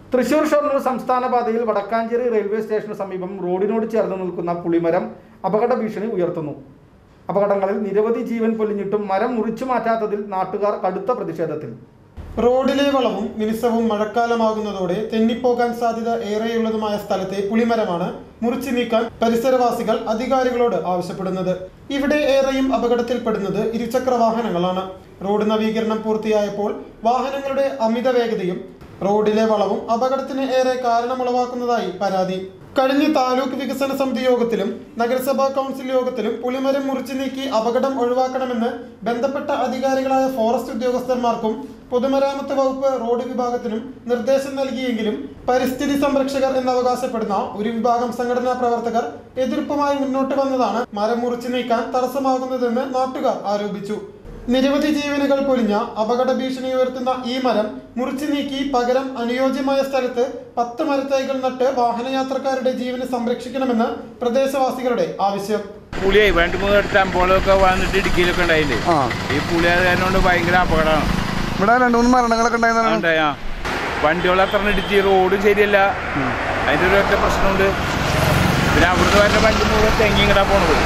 തൃശൂർ ഷൊർണൂർ സംസ്ഥാന പാതയിൽ വടക്കാഞ്ചേരി റെയിൽവേ സ്റ്റേഷന് സമീപം റോഡിനോട് ചേർന്ന് നിൽക്കുന്ന പുളിമരം അപകട ഭീഷണി ഉയർത്തുന്നു അപകടങ്ങളിൽ നിരവധി ജീവൻ പൊലിഞ്ഞിട്ടും മരം മുറിച്ചു മാറ്റാത്തതിൽ നാട്ടുകാർ കടുത്ത പ്രതിഷേധത്തിൽ റോഡിലെ വളവും മിനുസവും മഴക്കാലമാകുന്നതോടെ തെന്നിപ്പോകാൻ സാധ്യത ഏറെയുള്ളതുമായ സ്ഥലത്തെ പുളിമരമാണ് മുറിച്ചു നീക്കാൻ പരിസരവാസികൾ അധികാരികളോട് ആവശ്യപ്പെടുന്നത് ഇവിടെ ഏറെയും അപകടത്തിൽപ്പെടുന്നത് ഇരുചക്ര വാഹനങ്ങളാണ് റോഡ് നവീകരണം പൂർത്തിയായപ്പോൾ വാഹനങ്ങളുടെ അമിത വേഗതയും റോഡിലെ വളവും അപകടത്തിന് ഏറെ കാരണമുളവാക്കുന്നതായി പരാതി കഴിഞ്ഞ താലൂക്ക് വികസന സമിതി യോഗത്തിലും നഗരസഭാ കൗൺസിൽ യോഗത്തിലും പുളിമരം മുറിച്ചു നീക്കി അപകടം ഒഴിവാക്കണമെന്ന് ബന്ധപ്പെട്ട അധികാരികളായ ഫോറസ്റ്റ് ഉദ്യോഗസ്ഥന്മാർക്കും പൊതുമരാമത്ത് വകുപ്പ് റോഡ് വിഭാഗത്തിനും നിർദ്ദേശം നൽകിയെങ്കിലും പരിസ്ഥിതി സംരക്ഷകർ എന്നവകാശപ്പെടുന്ന ഒരു വിഭാഗം സംഘടനാ പ്രവർത്തകർ എതിർപ്പുമായി മുന്നോട്ട് വന്നതാണ് മരം മുറിച്ചു നീക്കാൻ തടസ്സമാകുന്നതെന്ന് നാട്ടുകാർ ആരോപിച്ചു നിരവധി ജീവനുകൾ പൊലിഞ്ഞ അപകട ഭീഷണി ഉയർത്തുന്ന ഈ മരം മുറിച്ചു നീക്കി പകരം അനുയോജ്യമായ സ്ഥലത്ത് പത്ത് മരത്തൈകൾ നട്ട് വാഹനയാത്രക്കാരുടെ ജീവന് സംരക്ഷിക്കണമെന്ന് പ്രദേശവാസികളുടെ ആവശ്യം പുളിയായി രണ്ട് മൂന്ന് അടുത്ത് അമ്പോളൊക്കെ വന്നിട്ട് ഇടുക്കിയിലൊക്കെ ഉണ്ടായില്ലേ ആ ഈ പുളി അത് കാരണം കൊണ്ട് ഭയങ്കര അപകടമാണ് ഇവിടെ രണ്ട് മൂന്ന് മരണങ്ങളൊക്കെ ഉണ്ടായിരുന്നാണ് ഉണ്ടായാ വണ്ടികൾ അത്ര ഇടിച്ച് റോഡ് ശരിയല്ല അതിന്റെ ഒരു ഒറ്റ പ്രശ്നമുണ്ട് പിന്നെ അവിടുന്ന് വരുന്ന വണ്ടി മുഴുവൻ തെങ്ങി ഇങ്ങടാ പോണത്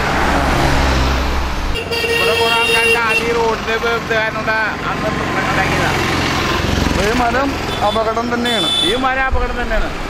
ഇവിടെ കുറെ ആൾക്കാർക്ക് ആദ്യം റോഡിന്റെ ഇത് കാരണം കൊണ്ട് അന്ന് പ്രശ്നം ഉണ്ടാക്കിയതാ ഈ മരം അപകടം തന്നെയാണ് ഈ മര അപകടം തന്നെയാണ്